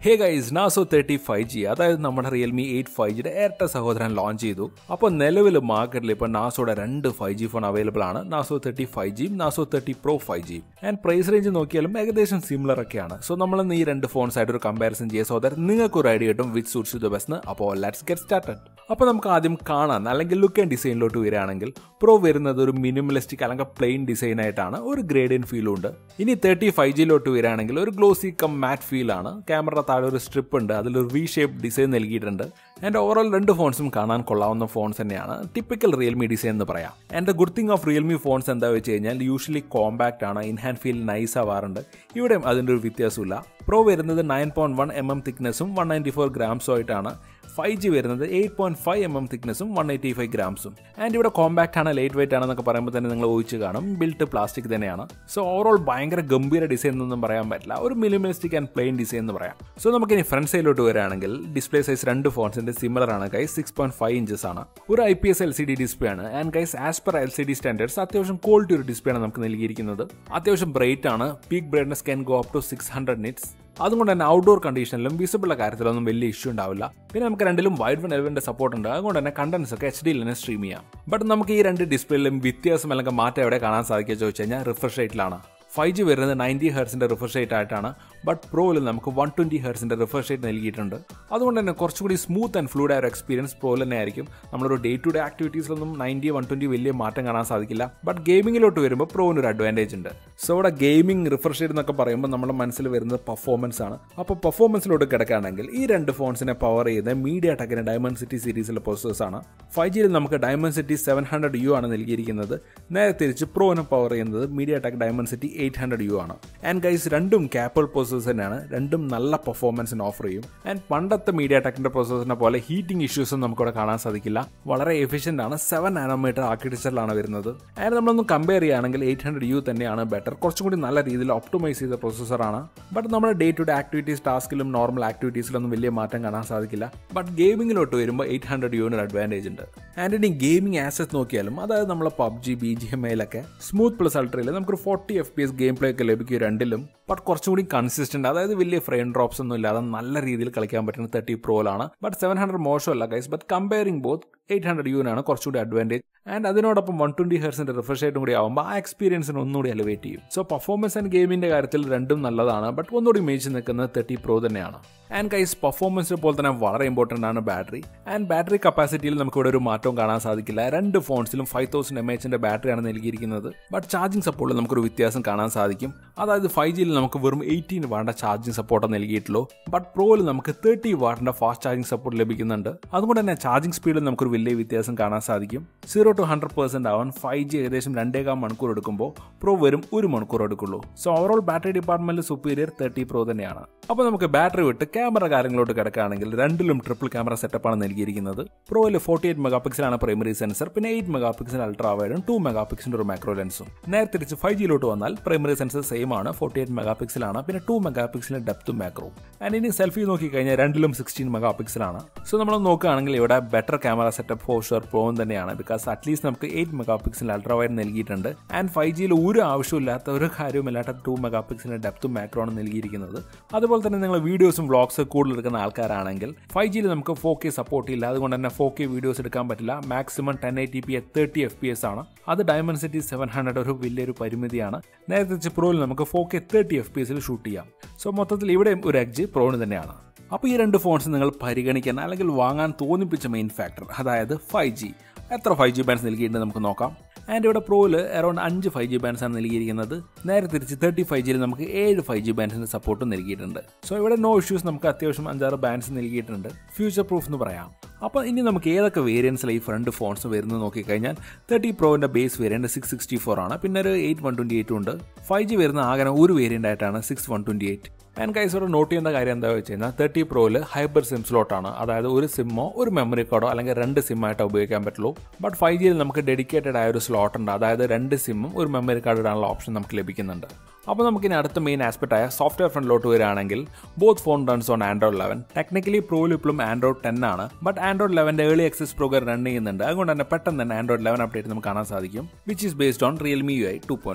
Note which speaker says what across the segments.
Speaker 1: ഹേ guys Narzo thirty five G അതായത് നമ്മുടെ Realme eight five ജിയുടെ എയർടെൽ സഹോദരൻ ലോഞ്ച് ചെയ്തു അപ്പോൾ നിലവിൽ മാർക്കറ്റിൽ ഇപ്പോൾ നാസോയുടെ രണ്ട് ഫൈവ് ജി ഫോൺ അവൈലബിൾ ആണ് നാസോ തേർട്ടി ഫൈവ് ജിയും നാസോ തേർട്ടി പ്രോ ഫൈവ് ജിയും ആൻഡ് പ്രൈസ് റേഞ്ച് നോക്കിയാലും ഏകദേശം സിമിലർ ഒക്കെയാണ് സോ നമ്മൾ ഈ രണ്ട് ഫോൺസ് ആയിട്ട് ഒരു കമ്പാരിസൺ ചെയ്യുക സോ ദാറ്റ് നിങ്ങൾക്ക് ഒരു ഐഡിയ കിട്ടും വിച്ച് സൂട്ട്സ് ദ ബെസ്റ്റ് അപ്പോൾ ലെറ്റ്സ് ഗെറ്റ് സ്റ്റാർട്ടഡ് അപ്പോൾ നമുക്ക് ആദ്യം കാണാൻ അല്ലെങ്കിൽ ലുക്ക് ആൻഡ് ഡിസൈനിലോട്ട് വരികയാണെങ്കിൽ പ്രോ വരുന്നത് ഒരു മിനിമലിസ്റ്റിക് അല്ലെങ്കിൽ പ്ലെയിൻ ഡിസൈൻ ആയിട്ടാണ് ഒരു ഗ്രേഡിയൻ ഫീൽ ഉണ്ട് ഇനി തേർട്ടി ഫൈവ് ജിയിലോട്ട് വരികയാണെങ്കിൽ ഒരു ഗ്ലോസി കം മാറ്റ് ഫീൽ ആണ് ക്യാമറ താഴെ ഒരു സ്ട്രിപ്പ് ഉണ്ട് അതിലൊരു വി ഷേപ്പ് ഡിസൈൻ നൽകിയിട്ടുണ്ട് ആൻഡ് ഓവറോൾ രണ്ട് ഫോൺസും കാണാൻ കൊള്ളാവുന്ന ഫോൺസ് തന്നെയാണ് ടിപ്പിക്കൽ റിയൽമി ഡിസൈൻ എന്ന് പറയാം and good thing of Realme phones എന്താ വെച്ച് കഴിഞ്ഞാൽ യൂഷ്വലി കോമ്പാക്ട് ആണ് ഇൻ ഹാൻഡ് ഫീൽ നൈസ് ആവാറുണ്ട് ഇവിടെയും അതിൻ്റെ ഒരു വ്യത്യാസമില്ല പ്രോ വരുന്നത് nine point one M M തിക്നെസ്സും വൺ നയൻറ്റി ഫോർ ഗ്രാംസും ആയിട്ടാണ് ഫൈവ് ജി വരുന്നത് eight point five M M തിക്നെസ്സും വൺ എയ്റ്റി ഫൈവ് ഗ്രാംസും ആൻഡ് ഇവിടെ കോമ്പാക്ട് ആണ് ലൈറ്റ് വെയിറ്റ് ആണെന്നൊക്കെ പറയുമ്പോൾ തന്നെ നിങ്ങൾ ഊഹിച്ച് കാണും ബിൽട്ട് പ്ലാസ്റ്റിക് തന്നെയാണ് സോ ഓവറോൾ ഭയങ്കര ഗംഭീര ഡിസൈൻ എന്നൊന്നും പറയാൻ പറ്റില്ല ഒരു മിനിമലിസ്റ്റിക് ആൻഡ് പ്ലെയിൻ ഡിസൈൻ എന്ന് പറയാം സോ നമുക്ക് ഇനി ഫ്രണ്ട് സൈഡിലോട്ട് വരികയാണെങ്കിൽ ഡിസ്പ്ലേ സൈസ് രണ്ട് ഫോൺസിന്റെ സിമിലർ ആണ് guys six point five inches ആണ് ഒരു I P S L C D display ആണ് and guys as per L C D standards അത്യാവശ്യം ക്വാളിറ്റി ഒരു ഡിസ്പ്ലേ ആണ് നമുക്ക് നൽകിയിരിക്കുന്നത് അത്യാവശ്യം ബ്രൈറ്റ് ആണ് peak brightness can go up to six hundred nits അതുകൊണ്ട് തന്നെ ഔട്ട്ഡോർ കണ്ടീഷനിലും വിസിബിളുള്ള കാര്യത്തിലൊന്നും വലിയ ഇഷ്യൂ ഉണ്ടാവില്ല പിന്നെ നമുക്ക് രണ്ടിലും വൈഡ് വൺ എലവന്റെ സപ്പോർട്ട് ഉണ്ട് അതുകൊണ്ട് തന്നെ കണ്ടന്റ്സ് ഒക്കെ എച്ച് ഡിയിൽ തന്നെ സ്ട്രീം ചെയ്യാം ബട്ട് നമുക്ക് ഈ രണ്ട് ഡിസ്പ്ലേയിലും വ്യത്യാസം അല്ലെങ്കിൽ മാറ്റം എവിടെ കാണാൻ സാധിക്കുക ചോദിച്ചു കഴിഞ്ഞാൽ റിഫ്രഷ് റേറ്റിലാണ് ഫൈവ് ജി വരുന്നത് നയൻറ്റി ഹെർസിന്റെ റിഫ്രഷ് റേറ്റ് ആയിട്ടാണ് ബട്ട് പ്രോയിൽ നമുക്ക് വൺ ട്വൻറ്റി ഹെർസിന്റെ റിഫ്രഷ് റേറ്റ് നൽകിയിട്ടുണ്ട് അതുകൊണ്ട് തന്നെ കുറച്ചുകൂടി സ്മൂത്ത് ആൻഡ് ഫ്ലൂഡ് ആയ ഒരു എക്സ്പീരിയൻസ് പ്രോയിൽ തന്നെ ആയിരിക്കും നമ്മളൊരു ഡേ ടു ഡേ ആക്ടിവിറ്റീസിലൊന്നും നയൻറ്റി വൺ ട്വൻറ്റി വലിയ മാറ്റം കാണാൻ സാധിക്കില്ല ബട്ട് ഗെയിമിങ്ങിലോട്ട് വരുമ്പോൾ പ്രോവിന് ഒരു അഡ്വാൻറ്റേജ് ഉണ്ട് സോ ഇവിടെ ഗെയിമിംഗ് റിഫ്രഷ് റേറ്റ് എന്നൊക്കെ പറയുമ്പോൾ നമ്മുടെ മനസ്സിൽ വരുന്നത് പെർഫോമൻസ് ആണ് അപ്പോൾ പെർഫോമൻസിലോട്ട് കിടക്കുകയാണെങ്കിൽ ഈ രണ്ട് ഫോൺസിനെ പവർ ചെയ്യുന്ന മീഡിയ ടെക്കിന്റെ ഡയമണ്ട് സിറ്റി സീരീസിലെ പ്രോസസ്സേഴ്സ് ആണ് ഫൈവ് ജിയിൽ നമുക്ക് Dimensity seven hundred U ആണ് നൽകിയിരിക്കുന്നത് നേരെ തിരിച്ച് പ്രോനെ പവർ ചെയ്യുന്നത് MediaTek Dimensity eight hundred U ആണ് ആൻഡ് ഗൈസ് രണ്ടും ക്യാപ്പിൾ പ്രോസസ്സേഴ്സ് തന്നെയാണ് രണ്ടും നല്ല പെർഫോമൻസിന് ഓഫർ ചെയ്യും ആൻഡ് പണ്ടത്തെ മീഡിയ ടെക്കിന്റെ പ്രോസസ്സറിനെ പോലെ ഹീറ്റിംഗ് ഇഷ്യൂസും നമുക്കിവിടെ കാണാൻ സാധിക്കില്ല വളരെ എഫിഷ്യന്റ് ആണ് സെവൻ നാനോമീറ്റർ ആർക്കിടെക്ചറിലാണ് വരുന്നത് ആൻഡ് നമ്മളൊന്ന് കമ്പയർ ചെയ്യുകയാണെങ്കിൽ എയ്റ്റ് ഹൺഡ്രഡ് യു തന്നെയാണ് ബെറ്റർ കുറച്ചും കൂടി നല്ല രീതിയിൽ ഒപ്റ്റിമൈസ് ചെയ്ത പ്രോസസ്സറാണ് ബട്ട് നമ്മുടെ ഡേ ടു ഡേ ആക്ടിവിറ്റീസ് ടാസ്കിലും നോർമൽ ആക്ടിവിറ്റീസിലൊന്നും വലിയ മാറ്റം കാണാൻ സാധിക്കില്ല ബട്ട് ഗെയിമിങ്ങിലോട്ട് വരുമ്പോൾ എയ്റ്റ് ഹൺഡ്രഡ് യുവിന് ഒരു അഡ്വാൻറ്റേജ് ഉണ്ട് ആൻഡ് ഇനി ഗെയിമിംഗ് ആസസ് നോക്കിയാലും അതായത് നമ്മളെ പബ്ജി ബി ജി എം ഐയിലൊക്കെ സ്മൂത്ത് പ്ലസ് അൾട്രയിൽ നമുക്കൊരു forty F P S game play ഒക്കെ ലഭിക്കും രണ്ടിലും ബട്ട് കുറച്ചും കൂടി കൺസിസ്റ്റന്റ് അതായത് വലിയ ഫ്രെയിം ഡ്രോപ്സ് ഒന്നും ഇല്ലാതെ നല്ല രീതിയിൽ കളിക്കാൻ പറ്റുന്ന തേർട്ടി പ്രോയിലാണ് ബട്ട് സെവൻ ഹൺഡ്രഡ് മോശമല്ല guys but comparing both eight hundred യുവിനാണ് കുറച്ചുകൂടി അഡ്വാൻറ്റേജ് ആൻഡ് അതിനോടൊപ്പം വൺ ട്വന്റി ഹെർസിന്റെ റിഫ്രഷ് റേറ്റും കൂടി ആകുമ്പോൾ ആ എക്സ്പീരിയൻസിന് ഒന്നുകൂടി എലിവേറ്റ് ചെയ്യും സോ പെർഫോമൻസ് ആൻഡ് ഗെയിമിന്റെ കാര്യത്തിൽ രണ്ടും നല്ലതാണ് ബട്ട് ഒന്നുകൂടി മേടിച്ച് നിൽക്കുന്നത് തേർട്ടി പ്രോ തന്നെയാണ് ആൻഡ് ഗൈസ് പെർഫോമൻസ് പോലെ തന്നെ വളരെ ഇമ്പോർട്ടൻ്റ് ആണ് ബാറ്ററി ആൻഡ് ബാറ്ററി കപ്പാസിറ്റിയിൽ നമുക്ക് ഇവിടെ ഒരു മാറ്റവും കാണാൻ സാധിക്കില്ല രണ്ട് ഫോൺസിലും ഫൈവ് തൗസൻഡ് എം എച്ചിന്റെ ബാറ്ററിയാണ് നൽകിയിരിക്കുന്നത് ബട്ട് ചാർജിങ് സപ്പോർട്ടിൽ നമുക്കൊരു വ്യത്യാസം കാണാൻ സാധിക്കും അതായത് ഫൈവ് ജിയിൽ നമുക്ക് വെറും എയ്റ്റീൻ വാട്ടിന്റെ ചാർജിങ് സപ്പോർട്ട് നൽകിയിട്ടുള്ളൂ ബട്ട് പ്രോയിൽ നമുക്ക് തേർട്ടി വാട്ടിന്റെ ഫാസ്റ്റ് ചാർജിങ് സപ്പോർട്ട് ലഭിക്കുന്നുണ്ട് അതുകൊണ്ട് തന്നെ ചാർജിങ് സ്പീഡിൽ നമുക്കൊരു വലിയ വ്യത്യാസം കാണാൻ സാധിക്കും സീറോ ടു ഹൺഡ്രഡ് പെർസെന്റ് ആവാൻ ഫൈവ് ജി ഏകദേശം രണ്ടേകാം മണിക്കൂർ എടുക്കുമ്പോൾ പ്രോ വരും ഒരു മണിക്കൂർ എടുക്കുള്ളൂ സോ ഓവറോൾ ബാറ്ററി ഡിപ്പാർട്ട്മെന്റിൽ സുപ്പീരിയർ തേർട്ടി പ്രോ തന്നെയാണ് അപ്പോൾ നമുക്ക് ബാറ്ററി വിട്ട് ക്യാമറ കാര്യങ്ങളോട്ട് കിടക്കുകയാണെങ്കിൽ രണ്ടിലും ട്രിപ്പിൾ ക്യാമറ സെറ്റപ്പാണ് നൽകിയിരിക്കുന്നത് പ്രോയിൽ ഫോർട്ടി എയ്റ്റ് മെഗാ പിക്സലാണ് പ്രൈമറി സെൻസർ പിന്നെ എയ്റ്റ് മെഗാ പിക്സൽ അൾട്രാ വൈഡും ടു മെഗാ പിക്സലിന്റെ ഒരു മാക്രോ ലെൻസും നേരെ തിരിച്ച് ഫൈവ് ജിയിലോട്ട് വന്നാൽ പ്രൈമറി സെൻസർ സെയിം ആണ് ഫോർട്ടി എയ്റ്റ് മെഗാ പിക്സലാണ് പിന്നെ ടു മെഗാ പിക്സലിന്റെ ഡെപ്തും മാക്രോ ആൻഡ് ഇനി സെൽഫി നോക്കി കഴിഞ്ഞാൽ രണ്ടിലും സിക്സ്റ്റീൻ മെഗാ പിക്സലാണ് സോ നമ്മൾ നോക്കുകയാണെങ്കിൽ ഇവിടെ better camera setup for sure പ്രോവും തന്നെയാണ് ബിക്കോസ് അറ്റ്ലീസ്റ്റ് നമുക്ക് eight mega pixel ultra wide നൽകിയിട്ടുണ്ട് ആൻഡ് ഫൈവ് ജിയിൽ ഒരു ആവശ്യമില്ലാത്ത ഒരു കാര്യവുമില്ലാത്ത ടു മെഗാ പിക്സലിന്റെ ഡെപ്തും മാക്രോ ആണ് നൽകിയിരിക്കുന്നത് അതുപോലെ തന്നെ നിങ്ങൾ വീഡിയോസും വ്ളോഗ്സ് കൂടുതൽ എടുക്കുന്ന ആൾക്കാരാണെങ്കിൽ ഫൈവ് ജിയിൽ നമുക്ക് ഫോർ കെ സപ്പോർട്ട് ഇല്ല അതുകൊണ്ട് തന്നെ ഫോർ കെ വീഡിയോസ് എടുക്കാൻ പറ്റില്ല maximum ten eighty P thirty F P S ആണ് അത് ഡയമണ്ട് സിറ്റി സെവൻ ഹൺഡ്രഡ് ഒരു വലിയൊരു പരിമിതിയാണ് നേരത്തെ പ്രോയിൽ നമുക്ക് four K thirty F P എസിൽ ഷൂട്ട് ചെയ്യാം സോ മൊത്തത്തിൽ ഇവിടെയും ഒരു എഡ്ജ് പ്രോന് തന്നെയാണ് അപ്പോൾ ഈ രണ്ട് ഫോൺസ് നിങ്ങൾ പരിഗണിക്കാൻ അല്ലെങ്കിൽ വാങ്ങാൻ തോന്നിപ്പിച്ച മെയിൻ ഫാക്ടർ അതായത് ഫൈവ് ജി എത്ര ഫൈവ് ജി ബാൻഡ്സ് നൽകിയിട്ടുണ്ട് നമുക്ക് നോക്കാം ആൻഡ് ഇവിടെ പ്രോയിൽ അറൌണ്ട് അഞ്ച് ഫൈവ് ജി ബാൻഡ്സ് ആണ് നൽകിയിരിക്കുന്നത് നേരെ തിരിച്ച് തേർട്ടി ഫൈവ് ജിയിൽ നമുക്ക് ഏഴ് ഫൈവ് ജി ബാൻഡ്സിന്റെ സപ്പോർട്ട് നൽകിയിട്ടുണ്ട് സോ ഇവിടെ നോ ഇഷ്യൂസ് നമുക്ക് അത്യാവശ്യം അഞ്ചാറ് ബാൻഡ്സ് നൽകിയിട്ടുണ്ട് ഫ്യൂച്ചർ പ്രൂഫ് എന്ന് പറയാം അപ്പോൾ ഇനി നമുക്ക് ഏതൊക്കെ വേരിയൻസിൽ ഈ ഫ്രണ്ട് ഫോൺസ് വരുന്നത് നോക്കിക്കഴിഞ്ഞാൽ തേർട്ടി പ്രോവിൻ്റെ base variant six sixty four ആണ് പിന്നെ ഒരു എയ്റ്റ് വൺ ട്വൻറ്റി എയ്റ്റും ഉണ്ട് ഫൈവ് ജി വരുന്ന ആകെ ഒരു വേരിയൻ്റ് ആയിട്ടാണ് six one twenty eight and കൈസോടെ നോട്ട് ചെയ്യുന്ന കാര്യം എന്താ വെച്ച് കഴിഞ്ഞാൽ തേർട്ടി പ്രോയിൽ ഹൈബർ സിം സ്ലോട്ടാണ് അതായത് ഒരു സിമ്മോ ഒരു മെമ്മറി കാർഡോ അല്ലെങ്കിൽ രണ്ട് സിമ്മായിട്ടോ ഉപയോഗിക്കാൻ പറ്റുള്ളൂ ബട്ട് ഫൈവ് ജിയിൽ നമുക്ക് ഡെഡിക്കേറ്റഡ് ആയ ഒരു സ്ലോട്ട് ഉണ്ട് അതായത് രണ്ട് സിമ്മും ഒരു മെമ്മറി കാർഡ് ഇടാനുള്ള ഓപ്ഷൻ നമുക്ക് ലഭിക്കുന്നുണ്ട് അപ്പോൾ നമുക്കിനി അടുത്ത മെയിൻ ആസ്പെക്ട് ആയ സോഫ്റ്റ്വെയർ ഫ്രണ്ടിലോട്ട് വരികയാണെങ്കിൽ both phone runs on Android eleven technically പ്രോയിൽ ഇപ്പോഴും ആൻഡ്രോയിഡ് ടെൻ ആണ് ബട്ട് ആൻഡ്രോയിഡ് ലെവൻ്റെ ഏർലി ആക്സസ് പ്രോഗ്രാം റൺ ചെയ്യുന്നുണ്ട് അതുകൊണ്ട് തന്നെ പെട്ടെന്ന് തന്നെ ആൻഡ്രോയിഡ് ലെവൻ അപ്ഡേറ്റ് നമുക്ക് കാണാൻ സാധിക്കും which is based on Realme U I two point oh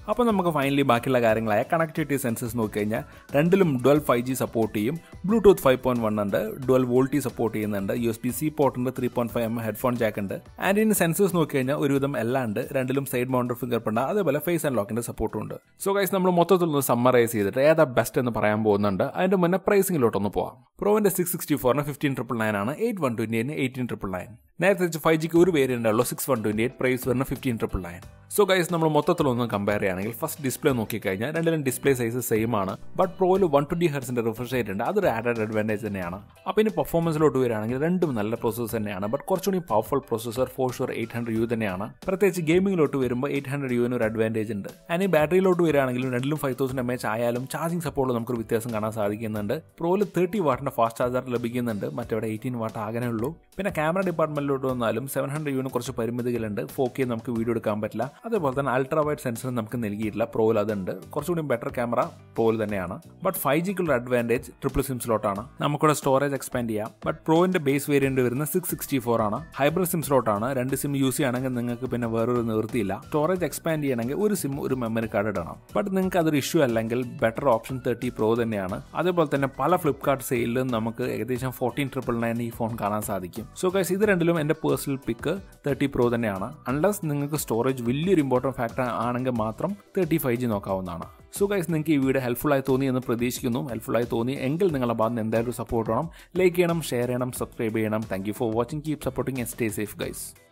Speaker 1: അപ്പോൾ നമുക്ക് ഫൈനലി ബാക്കിയുള്ള കാര്യങ്ങളായ കണക്ടിവിറ്റി സെൻസസ് നോക്കിക്കഴിഞ്ഞാൽ രണ്ടിലും ഡുവൽ ഫൈവ് ജി സപ്പോർട്ട് ചെയ്യും ബ്ലൂടൂത്ത് ഫൈവ് പോയിന്റ് വൺ ഉണ്ട് ഡുവൽ വോൾട്ടി സപ്പോർട്ട് ചെയ്യുന്നുണ്ട് U S B C port ഉണ്ട് three point five M headphone jack ഉണ്ട് ആൻഡ് ഇനി സെൻസേഴ്സ് നോക്കിക്കഴിഞ്ഞാൽ ഒരുവിധം എല്ലാം ഉണ്ട് രണ്ടിലും സൈഡ് മൗണ്ടർ ഫിംഗർ പ്രിന്റ് അതേപോലെ ഫേസ് ആൻഡ് ലോക്കിന്റെ സപ്പോർട്ടും ഉണ്ട് സോ ഗൈസ് നമ്മൾ മൊത്തത്തിൽ ഒന്ന് സമ്മറൈസ് ചെയ്തിട്ട് ഏതാ ബെസ്റ്റ് എന്ന് പറയാൻ പോകുന്നുണ്ട് അതിന്റെ മുന്നേ പ്രൈസിംഗിലോട്ടൊന്ന് പോവാം പ്രോവിന്റെ സിക്സ് സിക്സ്റ്റി ഫോറിന് ഫിഫ്റ്റീൻ ട്രിപ്പിൾ നയൻ ആണ് എയ്റ്റ് വൺ ട്വന്റി എയ്റ്റിന് എയ്റ്റീൻ ട്രിപ്പിൾ നയൻ നേരത്തെ വെച്ച് ഫൈവ് ജിക്ക് ഒരു വേരിയന്റ് ഉള്ളൂ six one twenty eight price വരുന്ന fifteen triple nine so guys നമ്മൾ മൊത്തത്തിലൊന്ന് കമ്പയർ ചെയ്യുകയാണെങ്കിൽ ഫസ്റ്റ് ഡിസ്പ്ലേ നോക്കിക്കഴിഞ്ഞാൽ രണ്ടിലും ഡിസ്പ്ലേ സൈസ് സെയിം ആണ് ബട്ട് പ്രോയിൽ വൺ ട്വന്റി ഹെർസിന്റെ റിഫ്രഷ് റേറ്റ് ഉണ്ട് അതൊരു ആഡഡ് അഡ്വാൻറ്റേജ് തന്നെയാണ് അപ്പോൾ ഇനി പെർഫോമൻസിലോട്ട് വരികയാണെങ്കിൽ രണ്ടും നല്ല പ്രോസസ്സർ തന്നെയാണ് ബട്ട് കുറച്ചുകൂടി powerful processor for sure eight hundred U തന്നെയാണ് പ്രത്യേകിച്ച് ഗെയിമിങ്ങിലോട്ട് വരുമ്പോൾ എയ്റ്റ് ഹൺഡ്രഡ് യുവിന് ഒരു അഡ്വാൻറ്റേജ് ഉണ്ട് ആൻഡ് ഈ ബാറ്ററിയിലോട്ട് വരികയാണെങ്കിലും രണ്ടിലും ഫൈവ് തൗസൻഡ് എം എച്ച് ആയാലും ചാർജിംഗ് സപ്പോർട്ടിൽ നമുക്കൊരു വ്യത്യാസം കാണാൻ സാധിക്കുന്നുണ്ട് പ്രോയിൽ തേർട്ടി വാട്ടിന്റെ ഫാസ്റ്റ് ചാർജർ ലഭിക്കുന്നുണ്ട് മറ്റവിടെ എയ്റ്റീൻ വാട്ട് ആകനെ ഉള്ളൂ പിന്നെ ക്യാമറ ഡിപ്പാർട്ട്മെന്റിലോട്ട് വന്നാലും സെവൻ ഹൺഡ്രഡ് യുവിന് കുറച്ച് പരിമിതികളുണ്ട് ഫോർ കെ നമുക്ക് വീഡിയോ എടുക്കാൻ പറ്റില്ല അതേപോലെ തന്നെ അൾട്രാ വൈഡ് സെൻസർ നമുക്ക് നൽകിയിട്ടില്ല പ്രോയിൽ അതുണ്ട് കുറച്ചുകൂടി ബെറ്റർ ക്യാമറ പ്രോയിൽ തന്നെയാണ് ബട്ട് ഫൈവ് ജിക്കുള്ള അഡ്വാൻറ്റേജ് ട്രിപ്പിൾ സിം സ്ലോട്ടാണ് നമുക്കിവിടെ സ്റ്റോറേജ് എക്സ്പാൻഡ് ചെയ്യാം ബട്ട് പ്രോയിന്റെ ബേസ് വേരിയന്റ് വരുന്നത് സിക്സ് സിക്സ്റ്റി ഫോർ ആണ് ഹൈബ്രിഡ് സിം സ്ലോട്ടാണ് രണ്ട് സിം യൂസ് ചെയ്യുകയാണെങ്കിൽ നിങ്ങൾക്ക് പിന്നെ വേറൊരു നിവൃത്തിയില്ല സ്റ്റോറേജ് എക്സ്പാൻഡ് ചെയ്യണമെങ്കിൽ ഒരു സിം ഒരു മെമ്മറി കാർഡ് ഇടണം ബട്ട് നിങ്ങൾക്ക് അതൊരു ഇഷ്യൂ അല്ലെങ്കിൽ ബെറ്റർ ഓപ്ഷൻ തേർട്ടി പ്രോ തന്നെയാണ് അതേപോലെ തന്നെ പല ഫ്ലിപ്കാർട്ട് സെയിലിലും നമുക്ക് ഏകദേശം ഫോർട്ടീൻ ട്രിപ്പിൾ നയൻ ഈ ഫോൺ കാണാൻ സാധിക്കും സോ ഗൈസ് ഇത് രണ്ടിലും എൻ്റെ പേഴ്സണൽ പിക്ക് തേർട്ടി പ്രോ തന്നെയാണ് അൺലസ് നിങ്ങൾക്ക് സ്റ്റോറേജ് വലിയൊരു ഇമ്പോർട്ടൻറ്റ് ഫാക്ടർ ആണെങ്കിൽ മാത്രം തേർട്ടി ഫൈവ് ജി നോക്കാവുന്നതാണ് സോ ഗൈസ് നിങ്ങൾക്ക് ഈ വീഡിയോ ഹെൽപ്ഫുൾ ആയി തോന്നി എന്ന് പ്രതീക്ഷിക്കുന്നു ഹെൽപ്ഫുൾ ആയി തോന്നി എങ്കിൽ നിങ്ങളുടെ ഭാഗത്ത് എന്തായാലും സപ്പോർട്ട് വേണം ലൈക്ക് ചെയ്യണം ഷെയർ ചെയ്യണം സബ്സ്ക്രൈബ് ചെയ്യണം thank you for watching keep supporting stay safe guys